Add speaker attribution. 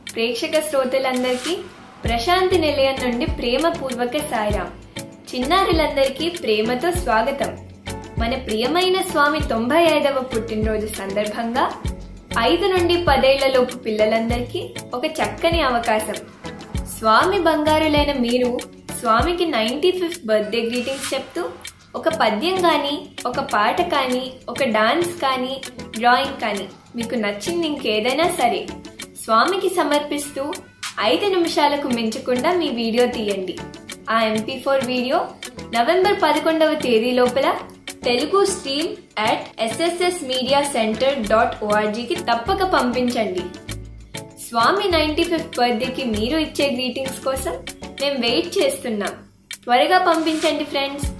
Speaker 1: ప్రేక్షక శ్రోతలందరికీ ప్రశాంతి నిలయం నుండి ప్రేమపూర్వక సాయిరాం చిన్నారులందరికీ ప్రేమతో స్వాగతం మన ప్రియమైన స్వామి తొంభై ఐదవ పుట్టినరోజు సందర్భంగా ఐదు నుండి పదేళ్లలోపు పిల్లలందరికీ ఒక చక్కని అవకాశం స్వామి బంగారులైన మీరు స్వామికి నైంటీ ఫిఫ్త్ బర్త్డే గ్రీటింగ్స్ చెప్తూ ఒక పద్యం కానీ ఒక పాట కానీ ఒక డాన్స్ కానీ డ్రాయింగ్ కానీ మీకు నచ్చింది ఇంకేదైనా సరే స్వామికి సమర్పిస్తూ ఐదు నిమిషాలకు మించకుండా మీ వీడియో తీయండి ఆ ఎంపీ ఫోర్ వీడియో నవంబర్ పదకొండవ తేదీ లోపల Telugu stream at SSS media centre dot ఓఆర్జీకి తప్పక పంపించండి స్వామి నైంటీ ఫిఫ్త్ బర్త్డేకి మీరు ఇచ్చే గ్రీటింగ్స్ కోసం మేము వెయిట్ చేస్తున్నాం త్వరగా పంపించండి ఫ్రెండ్స్